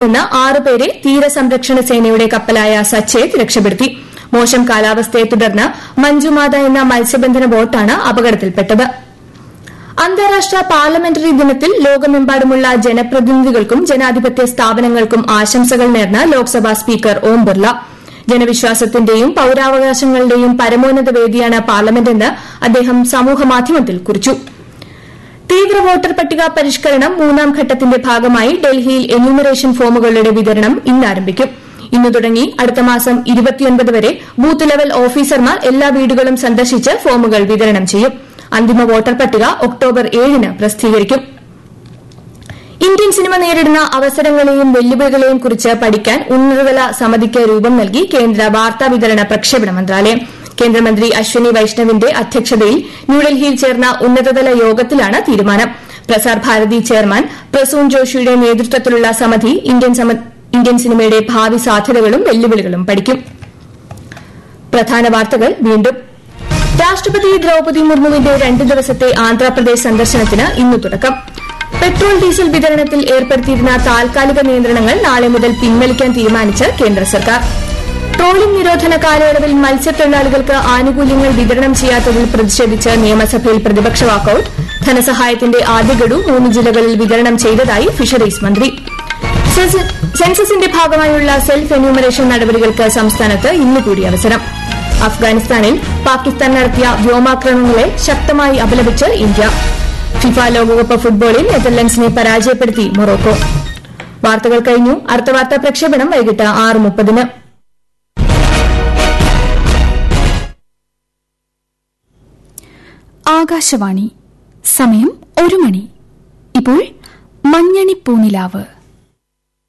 നിന്ന് ആറുപേരെ തീരസംരക്ഷണ സേനയുടെ കപ്പലായ സച്ചേത് രക്ഷപ്പെടുത്തി മോശം കാലാവസ്ഥയെ തുടർന്ന് മഞ്ജുമാത എന്ന മത്സ്യബന്ധന ബോട്ടാണ് അപകടത്തിൽപ്പെട്ടത് അന്താരാഷ്ട്ര പാർലമെന്ററി ദിനത്തിൽ ലോകമെമ്പാടുമുള്ള ജനപ്രതിനിധികൾക്കും ജനാധിപത്യ സ്ഥാപനങ്ങൾക്കും ആശംസകൾ നേർന്ന് ലോക്സഭാ സ്പീക്കർ ഓം ബിർല ജനവിശ്വാസത്തിന്റെയും പൌരാവകാശങ്ങളുടെയും പരമോന്നത വേദിയാണ് പാർലമെന്റെന്ന് അദ്ദേഹം സമൂഹമാധ്യമത്തിൽ കുറിച്ചു തീവ്ര വോട്ടർ പട്ടിക പരിഷ്കരണം മൂന്നാം ഘട്ടത്തിന്റെ ഭാഗമായി ഡൽഹിയിൽ എന്യൂമറേഷൻ ഫോമുകളുടെ വിതരണം ഇന്ന് ആരംഭിക്കും ഇന്ന് തുടങ്ങി അടുത്ത മാസം വരെ ബൂത്ത് ലെവൽ ഓഫീസർമാർ എല്ലാ വീടുകളും സന്ദർശിച്ച് ഫോമുകൾ വിതരണം ചെയ്യും അന്തിമ വോട്ടർ പട്ടിക ഒക്ടോബർ ഏഴിന് പ്രസിദ്ധീകരിക്കും ഇന്ത്യൻ സിനിമ നേരിടുന്ന അവസരങ്ങളെയും വെല്ലുവിളികളെയും കുറിച്ച് പഠിക്കാൻ ഉന്നതതല സമിതിക്ക് രൂപം നൽകി കേന്ദ്ര വാർത്താ വിതരണ പ്രക്ഷേപണ മന്ത്രാലയം കേന്ദ്രമന്ത്രി അശ്വനി വൈഷ്ണവിന്റെ അധ്യക്ഷതയിൽ ന്യൂഡൽഹിയിൽ ചേർന്ന ഉന്നതതല യോഗത്തിലാണ് തീരുമാനം പ്രസാർ ഭാരതി ചെയർമാൻ പ്രസൂൺ ജോഷിയുടെ നേതൃത്വത്തിലുള്ള സമിതി ഇന്ത്യൻ സിനിമയുടെ ഭാവി സാധ്യതകളും വെല്ലുവിളികളും പഠിക്കും പ്രധാന വാർത്തകൾ വീണ്ടും രാഷ്ട്രപതി ദ്രൌപതി മുർമുവിന്റെ രണ്ട് ദിവസത്തെ ആന്ധ്രാപ്രദേശ് സന്ദർശനത്തിന് ഇന്ന് തുടക്കം പെട്രോൾ ഡീസൽ വിതരണത്തിൽ ഏർപ്പെടുത്തിയിരുന്ന താൽക്കാലിക നിയന്ത്രണങ്ങൾ നാളെ മുതൽ പിൻവലിക്കാൻ തീരുമാനിച്ച് കേന്ദ്ര സർക്കാർ ട്രോളിംഗ് നിരോധന കാലയളവിൽ മത്സ്യത്തൊഴിലാളികൾക്ക് ആനുകൂല്യങ്ങൾ വിതരണം ചെയ്യാത്തതിൽ പ്രതിഷേധിച്ച് നിയമസഭയിൽ പ്രതിപക്ഷ വാക്കൌട്ട് ധനസഹായത്തിന്റെ ആദ്യ ഗഡു മൂന്ന് ജില്ലകളിൽ വിതരണം ചെയ്തതായി ഫിഷറീസ് മന്ത്രി സെൻസസിന്റെ ഭാഗമായുള്ള സെൽഫ് എന്യൂമറേഷൻ നടപടികൾക്ക് സംസ്ഥാനത്ത് ഇന്ന് കൂടി അവസരം അഫ്ഗാനിസ്ഥാനിൽ പാകിസ്ഥാൻ നടത്തിയ വ്യോമാക്രമണങ്ങളെ ശക്തമായി അപലപിച്ച് ഇന്ത്യ ഫിഫ ലോകകപ്പ് ഫുട്ബോളിൽ നെതർലൻഡ്സിനെ പരാജയപ്പെടുത്തി മൊറോക്കോ വാർത്തകൾ കഴിഞ്ഞു അടുത്ത വാർത്താ പ്രക്ഷേപണം വൈകിട്ട് ആറ് മുപ്പതിന് ആകാശവാണി സമയം ഒരു മണി ഇപ്പോൾ മഞ്ഞണി പൂനിലാവ്